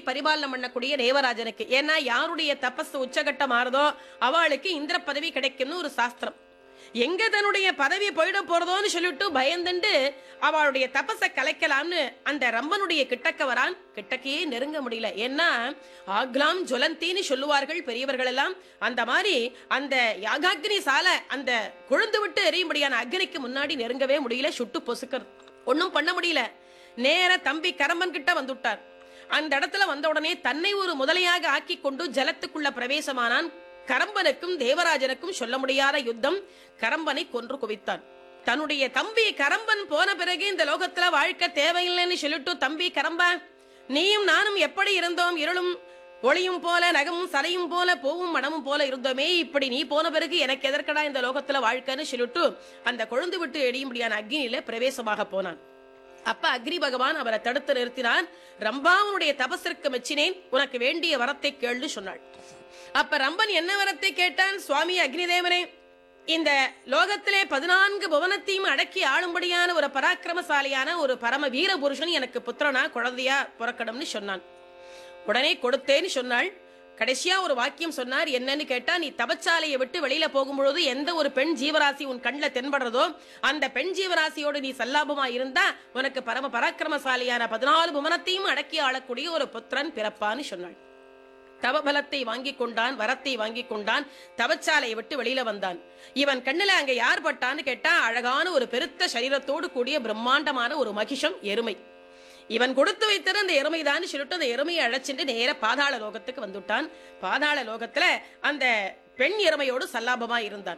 பரிபாலனம் பண்ணக்கூடிய தேவராஜனுக்கு ஏன்னா யாருடைய தபஸ் உச்சகட்டம் ஆறுதோ அவளுக்கு இந்திர பதவி கிடைக்கும்னு ஒரு சாஸ்திரம் எங்க தன்னுடைய பதவி போயிட போறதோன்னு சொல்லிட்டு பயந்துண்டு அவளுடைய தபஸை கலைக்கலாம்னு அந்த ரம்பனுடைய கிட்டக்க வரான் கிட்டக்கையே நெருங்க முடியல ஏன்னா ஆக்லாம் ஜுவலந்தின்னு சொல்லுவார்கள் பெரியவர்கள் எல்லாம் அந்த மாதிரி அந்த யாகாக்னி சாலை அந்த கொழுந்து விட்டு எரியும்படியான அக்னிக்கு முன்னாடி நெருங்கவே முடியல சுட்டு பொசுக்கிறது ஒன்னும் பண்ண முடியல நேர தம்பி கரம்பன் கிட்ட வந்துட்டார் அந்த இடத்துல வந்த உடனே தன்னை ஒரு முதலையாக ஆக்கி கொண்டு ஜலத்துக்குள்ள பிரவேசமானான் கரம்பனுக்கும் தேவராஜனுக்கும் சொல்ல முடியாத யுத்தம் கரம்பனை கொன்று குவித்தான் தன்னுடைய தம்பி கரம்பன் போன பிறகு இந்த லோகத்துல வாழ்க்கை தேவையில்லைன்னு சொல்லிட்டு தம்பி கரம்பா நீயும் நானும் எப்படி இருந்தோம் இருளும் ஒளியும் போல நகமும் சலையும் போல போவும் மனமும் போல இருந்தோமே இப்படி நீ போன பிறகு எனக்கு எதற்கடா இந்த லோகத்துல வாழ்க்கைன்னு சொல்லிட்டு அந்த கொழுந்து விட்டு எடியும்படியான அக்னியில பிரவேசமாக போனான் அப்ப அக்னி பகவான் அவரை தடுத்து நிறுத்தினான் ரம்பாவனுடைய தபசிற்கு மெச்சினேன் உனக்கு வேண்டிய வரத்தை கேள்னு சொன்னாள் அப்ப ரம்பன் என்ன வரத்தை கேட்டான் சுவாமி அக்னிதேவனே இந்த லோகத்திலே பதினான்கு புவனத்தையும் அடக்கி ஆளும்படியான ஒரு பராக்கிரமசாலியான ஒரு பரம வீர புருஷன் எனக்கு புத்திரனா குழந்தையா பிறக்கணும்னு சொன்னான் உடனே கொடுத்தேன்னு சொன்னாள் கடைசியா ஒரு வாக்கியம் சொன்னார் என்னன்னு கேட்டா நீ தபச்சாலையை விட்டு வெளியில போகும்பொழுது எந்த ஒரு பெண் ஜீவராசி உன் கண்ணில் தென்படுறதோ அந்த பெண் ஜீவராசியோடு நீ சல்லாபமா இருந்தா உனக்கு பரம பராக்கிரமசாலியான பதினாலு புவனத்தையும் அடக்கி ஆளக்கூடிய ஒரு புத்திரன் பிறப்பான்னு சொன்னாள் தவபலத்தை வாங்கிக் கொண்டான் வரத்தை வாங்கிக் கொண்டான் தவச்சாலையை விட்டு வெளியில வந்தான் இவன் கண்ணுல அங்க யார் பட்டான்னு கேட்டா அழகான ஒரு பெருத்த சரீரத்தோடு கூடிய பிரம்மாண்டமான ஒரு மகிஷம் எருமை இவன் கொடுத்து வைத்தது அந்த எருமைதான் சொல்லிட்டு அந்த எருமையை அழைச்சிட்டு நேர பாதாள லோகத்துக்கு வந்துட்டான் பாதாள லோகத்துல அந்த பெண் எருமையோடு சல்லாபமா இருந்தான்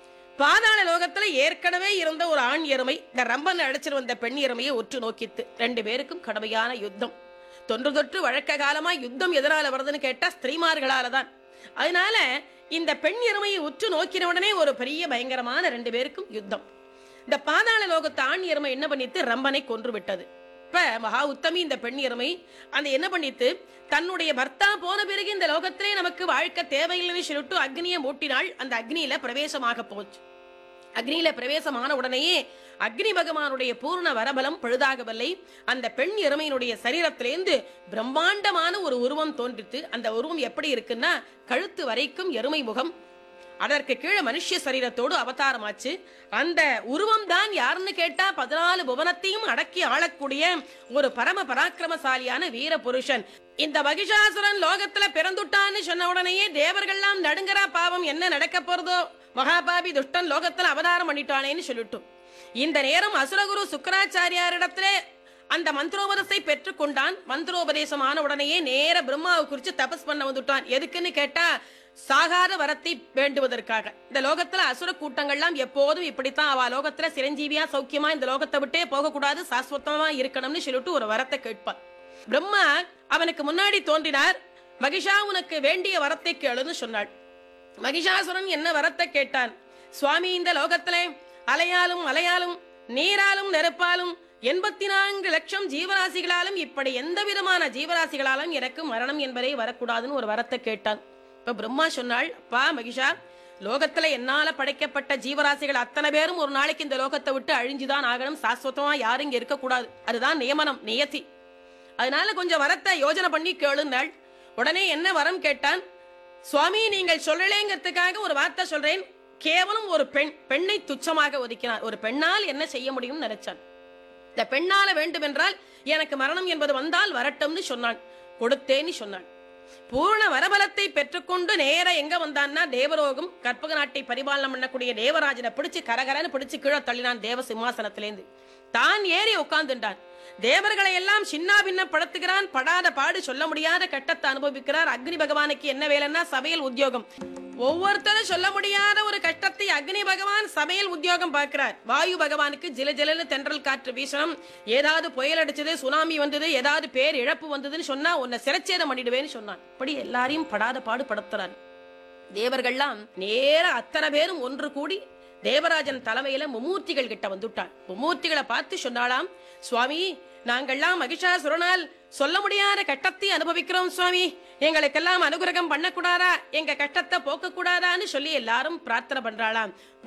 பாதாள லோகத்துல ஏற்கனவே இருந்த ஒரு ஆண் எருமை இந்த ரம்பன் அழைச்சிட்டு வந்த பெண் எருமையை உற்று நோக்கித்து ரெண்டு பேருக்கும் கடுமையான யுத்தம் தொன்று தொற்று வழக்க காலமா யுத்தம் எதனால வருதுன்னு கேட்டா ஸ்திரீமார்களால தான் அதனால இந்த பெண் எருமையை உற்று நோக்கின உடனே ஒரு பெரிய பயங்கரமான ரெண்டு பேருக்கும் யுத்தம் இந்த பாதாள லோகத்து ஆண் எருமை என்ன பண்ணித்து ரம்பனை கொன்று விட்டது இப்ப மகா உத்தமி இந்த பெண் எருமை அந்த என்ன பண்ணித்து தன்னுடைய பர்த்தா போன பிறகு இந்த லோகத்திலே நமக்கு வாழ்க்கை தேவையில்லைன்னு சொல்லிட்டு அக்னியை மூட்டினாள் அந்த அக்னியில பிரவேசமாக போச்சு அக்னியில பிரவேசமான உடனேயே அக்னி பகவானுடைய பூர்ண வரபலம் பழுதாகவில்லை அந்த பெண் எருமையினுடைய சரீரத்திலேந்து பிரம்மாண்டமான ஒரு உருவம் தோன்றித்து அந்த உருவம் எப்படி இருக்குன்னா கழுத்து வரைக்கும் எருமை முகம் அதற்கு கீழே மனுஷ சரீரத்தோடு அவதாரமாச்சு அந்த உருவம் தான் யாருன்னு கேட்டா பதினாலு புவனத்தையும் அடக்கி ஆளக்கூடிய ஒரு பரம பராக்கிரமசாலியான வீர புருஷன் இந்த மகிஷாசுரன் லோகத்துல பிறந்துட்டான்னு சொன்ன உடனேயே தேவர்கள்லாம் நடுங்கரா பாவம் என்ன நடக்க போறதோ மகாபாபி துஷ்டன் லோகத்துல அவதாரம் பண்ணிட்டானேன்னு சொல்லிட்டும் இந்த நேரம் அசுரகுரு சுக்கராச்சாரியாரிடத்திலே அந்த மந்திரோபதத்தை பெற்றுக்கொண்டான் மந்திரோபதேசம் ஆன உடனேயே நேர பிரம்மாவை குறிச்சு தபஸ் பண்ண வந்துட்டான் எதுக்குன்னு கேட்டா சாகாத வரத்தை வேண்டுவதற்காக இந்த லோகத்துல அசுர கூட்டங்கள்லாம் எப்போதும் இப்படித்தான் அவ லோகத்துல சிரஞ்சீவியா சௌக்கியமா இந்த லோகத்தை விட்டே போகக்கூடாது சாஸ்வத்தமா இருக்கணும்னு சொல்லிட்டு ஒரு வரத்தை கேட்பான் பிரம்மா அவனுக்கு முன்னாடி தோன்றினார் மகிஷா உனக்கு வேண்டிய வரத்தை கேளுன்னு சொன்னாள் மகிஷாசுரன் என்ன வரத்தை கேட்டான் சுவாமி இந்த லோகத்திலே அலையாலும் அலையாலும் நீராலும் நெருப்பாலும் எண்பத்தி நான்கு லட்சம் ஜீவராசிகளாலும் இப்படி எந்த விதமான ஜீவராசிகளாலும் எனக்கு மரணம் என்பதே வரக்கூடாதுன்னு ஒரு வரத்தை கேட்டான் இப்ப பிரம்மா சொன்னாள் அப்பா மகிஷா லோகத்துல என்னால படைக்கப்பட்ட ஜீவராசிகள் அத்தனை பேரும் ஒரு நாளைக்கு இந்த லோகத்தை விட்டு அழிஞ்சுதான் ஆகணும் சாஸ்வதமா யாரும் இங்க இருக்கக்கூடாது அதுதான் நியமனம் நியதி அதனால கொஞ்சம் வரத்தை யோஜனை பண்ணி கேளுந்தாள் உடனே என்ன வரம் கேட்டான் சுவாமி நீங்கள் சொல்லலேங்கிறதுக்காக ஒரு வார்த்தை சொல்றேன் கேவலம் ஒரு பெண் பெண்ணை துச்சமாக ஒதுக்கினார் ஒரு பெண்ணால் என்ன செய்ய முடியும்னு நினைச்சான் இந்த பெண்ணால வேண்டும் என்றால் எனக்கு மரணம் என்பது வந்தால் வரட்டும்னு சொன்னான் கொடுத்தேன்னு சொன்னான் பூர்ண வரபலத்தை பெற்றுக்கொண்டு நேர எங்க வந்தான்னா தேவரோகம் கற்பக நாட்டை பரிபாலனம் பண்ணக்கூடிய தேவராஜனை பிடிச்சு கரகரன்னு பிடிச்சு கீழே தள்ளினான் தேவ சிம்மாசனத்திலேந்து தான் ஏறி உட்கார்ந்துட்டான் தேவர்களை எல்லாம் சின்ன பின்ன படுத்துகிறான் படாத பாடு சொல்ல முடியாத கட்டத்தை அனுபவிக்கிறார் அக்னி பகவானுக்கு என்ன வேலைன்னா சபையில் உத்தியோகம் ஒவ்வொருத்தரும் சொல்ல முடியாத ஒரு கஷ்டத்தை அக்னி பகவான் சபையில் உத்தியோகம் பார்க்கிறார் வாயு பகவானுக்கு ஜில ஜிலன்னு தென்றல் காற்று வீசணும் ஏதாவது புயல் அடிச்சது சுனாமி வந்தது ஏதாவது பேர் இழப்பு வந்ததுன்னு சொன்னா உன்னை சிரச்சேதம் பண்ணிடுவேன்னு சொன்னான் இப்படி எல்லாரையும் படாத பாடு படுத்துறான் தேவர்கள்லாம் நேர அத்தனை பேரும் ஒன்று கூடி தேவராஜன் தலைமையில மும்மூர்த்திகள் கிட்ட வந்துட்டான் மும்மூர்த்திகளை பார்த்து சொன்னாலாம் சுவாமி நாங்கள்லாம் மகிஷாசுரனால் சொல்ல முடியாத கட்டத்தை அனுபவிக்கிறோம் சுவாமி எங்களுக்கெல்லாம் அனுகிரகம் பண்ணக்கூடாதா எங்க கஷ்டத்தை போக்க கூடாதான்னு சொல்லி எல்லாரும் பிரார்த்தனை பண்றாளாம்